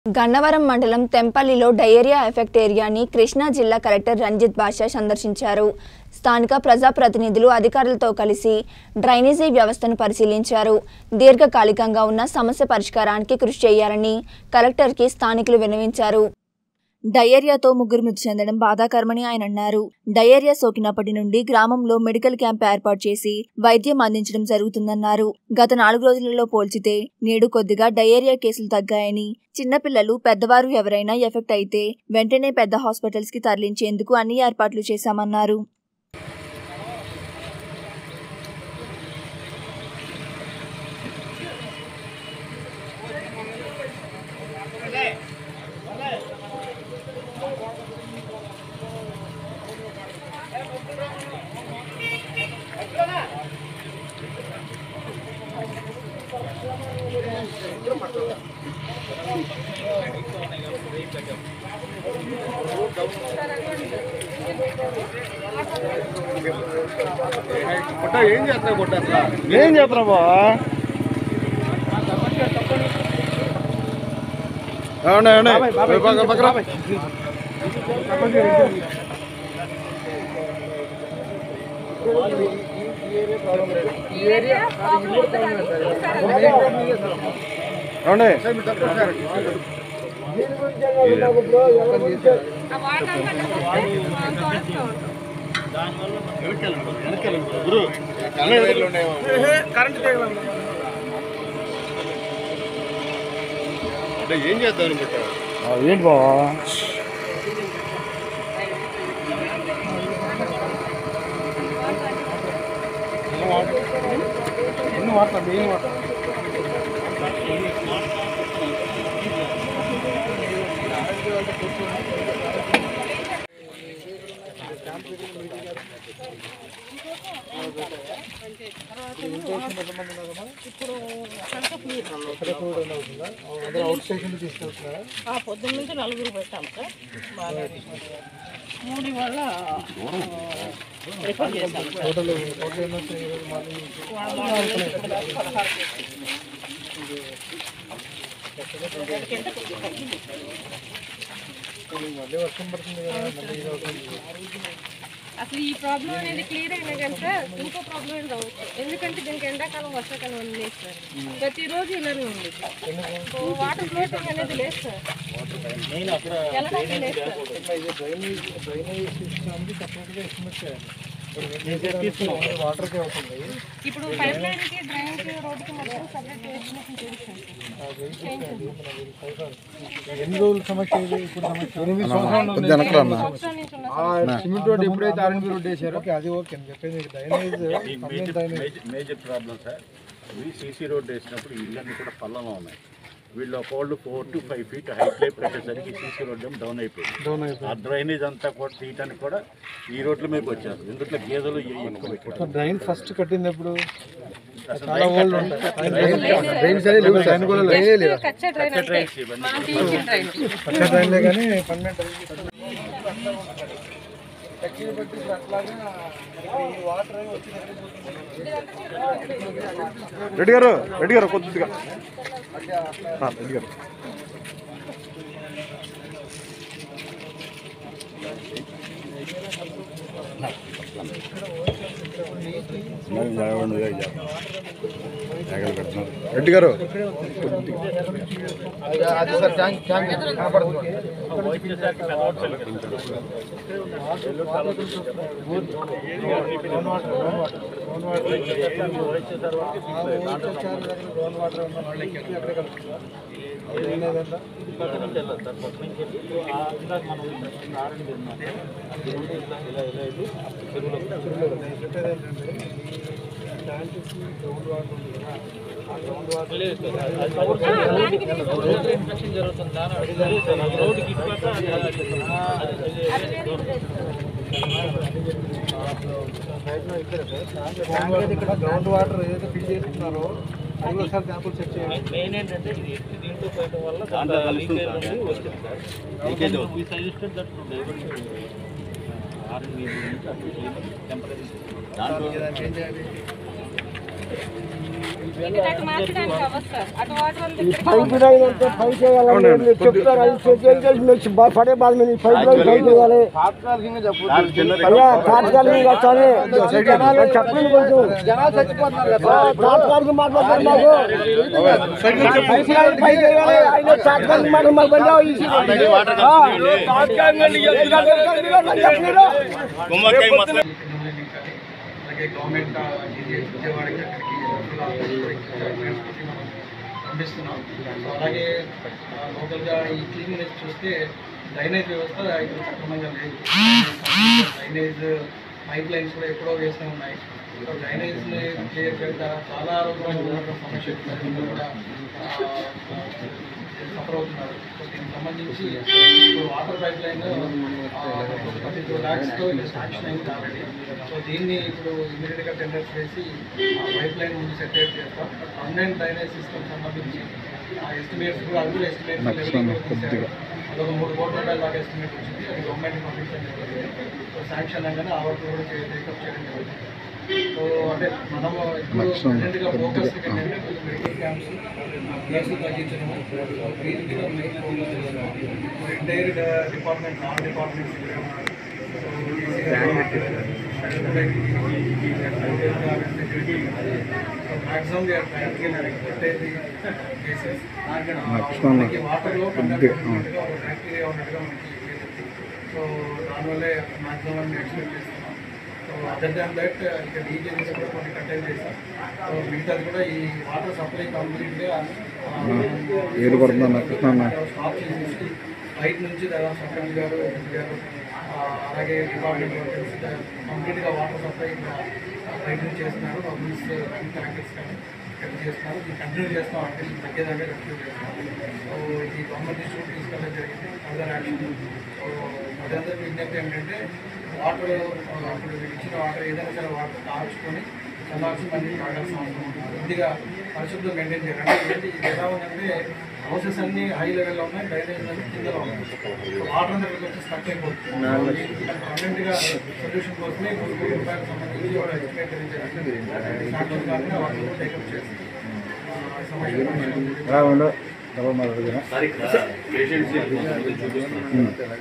గన్నవరం మండలం తెంపల్లిలో diarrhoea effect ఏరియాని కృష్ణా జిల్లా కలెక్టర్ రంజిత్ బాషా సందర్శించారు స్థానిక ప్రజాప్రతినిధులు అధికారులతో కలిసి డ్రైనేజీ వ్యవస్థను పరిశీలించారు దీర్ఘకాలికంగా ఉన్న సమస్య పరిష్కారానికి కృషి చేయాలని కలెక్టర్కి స్థానికులు విన్నవించారు డయేరియాతో ముగ్గురు మృతి చెందడం బాధాకరమని ఆయన అన్నారు డయేరియా సోకినప్పటి నుండి గ్రామంలో మెడికల్ క్యాంప్ ఏర్పాటు చేసి వైద్యం అందించడం జరుగుతుందన్నారు గత నాలుగు రోజులలో పోల్చితే నేడు కొద్దిగా డయేరియా కేసులు తగ్గాయని చిన్నపిల్లలు పెద్దవారు ఎవరైనా ఎఫెక్ట్ అయితే వెంటనే పెద్ద హాస్పిటల్స్ కి తరలించేందుకు అన్ని ఏర్పాట్లు చేశామన్నారు పుట్ట ఏం చేస్తావు పుట్ట అసలు ఏం చేస్తున్నా బా ఏమండి ఏమండి పక్క- పక్కన ఏమండి గురు కరెంట్ ఉన్నాయేమో అంటే ఏం చేద్దాం అనుకుంటా ఆ, ఏంటి బావా ఎన్ని వాడతాం ఏం వాడతాం అవుట్ స్టేషన్ తీసుకెళ్తున్నారా ఆ పొద్దున్న నుంచి నలుగురు పెట్టాం సార్ బాగా మూడు వల్ల రిఫర్ చేశాం టోటల్ టోటల్ ఎన్ని వచ్చాయి ఈరోజు మార్నింగ్ మళ్ళీ వర్షం పడుతుంది కదా మళ్ళీ ఇది అవుతుంది అసలు ఈ ప్రాబ్లం అనేది క్లియర్ అయినా కానీ సార్ ఇంకో ప్రాబ్లం ఏం రావచ్చు ఎందుకంటే దీనికి ఎండాకాలం వర్షాకాలం అని లేదు సార్ ప్రతిరోజు ఇలానే ఉంది వాటర్ ఫ్లోటింగ్ అనేది లేదు సార్ వెళ్ళడానికి లేదు సార్ ఇది డ్రైనేజ్ డ్రైనేజ్ సిస్టమ్కి సపరేట్గా ఎస్టిమేట్ చేయాలి వాటర్కి అవుతుంది ఇప్పుడు పైప్ లైన్ కి డ్రైన్ కి రోడ్డుకి మొత్తం సపరేట్ ఎస్టిమేషన్ చేయించండి ఎన్ని రోజుల సమస్య ఇది ఇప్పుడు సమస్య ఎనిమిది సంవత్సరాలు సంవత్సరాల నుంచి ఉన్న సిమెంట్ రోడ్ ఎప్పుడైతే ఆర్ఎన్బి రోడ్ వేసారో ఓకే అది ఓకే నేను చెప్పేది drainage complaint drainage major problem sir ఇవి సీసీ రోడ్ వేసినప్పుడు ఈ ఇళ్ళన్నీ కూడా పల్లంలో ఉన్నాయి వీళ్ళు ఒకళ్ళు four to five feet height లేపు పెట్టేసరికి సీసీ రోడ్ ఏమో డౌన్ అయిపోయింది డౌన్ అయిపోయింది ఆ డ్రైనేజ్ అంతా కూడా తీయటానికి కూడా ఈ రోడ్ల మీద వచ్చారు ఇందులో గేదెలు ఇవి ఎక్కువ పెట్టారు. సో డ్రైన్ ఫస్ట్ కట్టింది ఎప్పుడు అసలు చాలా ఓల్డ్ ఉంటాయి డ్రైన్స్ అనేది లేవు డ్రైన్ కూడా లేనే లేవు కచ్చా డ్రైన్ అంటే డ్రైన్స్ ఇవన్నీ మనం తీయించిన డ్రైన్ పచ్చ డ్రైన్లే కానీ పర్మనెంట్ రెడ్డి గారు రెడ్డి గారు కొద్దిగా ఆ, రెడ్డి గారు రెడ్డి గారు అది సార్ ట్యాంక్ ట్యాంక్ కనపడుతుంది గ్రౌండ్ వాటర్ ఏదైతే ఫిల్ చేస్తున్నారో అది ఒకసారి శాంపుల్ చెక్ చేయండి మెయిన్ ఏంటంటే ఇది ఎత్తి దీంట్లో పోయడం వల్ల దాంట్లో లీకేజ్ నుండి వచ్చింది సార్ ఈ సజెస్టెడ్ దట్ ఆర్ఎన్ టెంపరీ దాంట్లో ఇక్కడ అటు మార్చడానికి అవ్వదు సార్ అటు వాటర్ అంతా ఇక్కడికి పైప్ లైన్ అంటే పై చేయాలని మీరు చెప్తారు అది చేయాలి చేసి మీకు బా- పడే బాధ మీరు పైప్ లైన్ పై చేయాలి అయ్యా తాత్కాలికంగా వచ్చాలి చెప్పండి కొంచెం జనాలు చచ్చిపోతున్నారు తాత్కాలిక మాట్లాడతారు మాకు పైప్ లైన్ పై చేయాలి ఆయన తాత్కాలిక మాట మాకు బండి అవ్వాలి. ఆ, తాత్కాలికంగా ఇయ్యాలి. చెప్పలేదు. గుమ్మడికాయ మసలు అలాగే గవర్నమెంట్ విజయవాడకి అక్కడికి పంపిస్తున్నాం సో అలాగే ఆ, లోకల్గా ఈ క్లీన్లెస్ చూస్తే డ్రైనేజ్ వ్యవస్థ ఇప్పుడు సక్రమంగా లేదు డ్రైనేజ్ పైప్ లైన్స్ కూడా ఎప్పుడో వేస్తూ ఉన్నాయి సో డ్రైనేజ్ని క్లియర్ చేయడం చాలా రోజులు ఉన్న సమస్య ప్రజలు కూడా సఫర్ అవుతున్నారు సో దీనికి సంబంధించి ఇప్పుడు water pipe line thirty two ల్యాక్స్తో ఇది శాంక్షన్ అయింది ఆల్రెడీ సో దీన్ని ఇప్పుడు ఇమీడియట్గా టెండర్స్ వేసి పైప్ లైన్ ముందు సెటరేట్ చేస్తాం ఆన్లైన్ డ్రైనేజ్ సిస్టమ్ సంబంధించి ఆ ఎస్టిమేట్స్ కూడా అది కూడా ఎస్టిమేట్స్ అదొక మూడు కోట్ల రూపాయల దాకా ఎస్టిమేట్ వచ్చింది అది గవర్నమెంట్ పంపించడం జరిగింది సో శాంక్షన్ అనగానే ఆ వర్క్ కూడా టేకప్ చేయడం జరిగింది సో అంటే మనం ఇప్పుడు ప్రజెంట్గా ఫోకస్ ఏంటంటే మెడికల్ క్యాంప్స్ కేసులు తగ్గించడం సో వీటి మీద మెయిన్ ఫోకస్ చేస్తున్నాం entire department non departments maximum cases మనకి వాటర్లో బ్యాక్టీరియా ఉన్నట్టుగా మనకి తెలిసింది. సో దానివల్లే మ్యాక్సిమం ఎక్స్పెక్ట్ చేస్తున్నాం సో అదర్ దాన్ దట్ ఇక లీకేజెస్ కూడా కొన్ని కంటైన్ చేస్తాం సో మిగతాది కూడా ఈ వాటర్ సప్లై కంప్లీట్గా ఏడు స్టాప్ చేసేసి బయట నుంచి దాదాపు సర్పంచ్ గారు ఎంపీ గారు ఆ, అలాగే డిపార్ట్మెంట్ వర్కర్స్ కంప్లీట్గా వాటర్ సప్లై ఇక్కడ బయట నుంచి చేస్తున్నారు పబ్లిక్స్ ట్యాంకర్స్ కానీ ఇక్కడ చేస్తున్నారు ఇది కంటిన్యూ చేస్తాం అంటే ఇది తగ్గేదాకా కంటిన్యూ చేస్తాం సో ఇది గవర్నమెంట్ ఇన్స్టిట్యూట్ తీసుకెళ్ళడం జరిగింది అదర్ యాక్షన్ సో అదంతా విజ్ఞప్తి ఏంటంటే వాటర్ అప్పుడు ఇచ్చిన వాటర్ ఏదైనా సరే వాటర్ కాల్చుకొని చల్లార్చి మళ్ళీ తాగాల్సిన అవసరం ఉంటుంది కొద్దిగా పరిశుభ్రం మెయింటైన్ చేయాలి అంటే ఏంటి ఇది ఎలా ఉందంటే హౌసెస్ అన్ని హై లెవెల్లో ఉన్నాయి డ్రైనేజ్ అన్ని కిందలో ఉన్నాయి వాటర్ అంతా ఇక్కడికి వచ్చి స్టక్ అయిపోతుంది దీనికి పర్మనెంట్గా సొల్యూషన్ కోసమే మూడు కోట్ల రూపాయలకు సంబంధించి ఒక ఎస్టిమేట్ తెలియజేయాలి శాంక్షన్ కానీ వాటిని కూడా టేకప్ చేసి ఆ, సమస్య సార్ ఇక్కడ పేషెంట్స్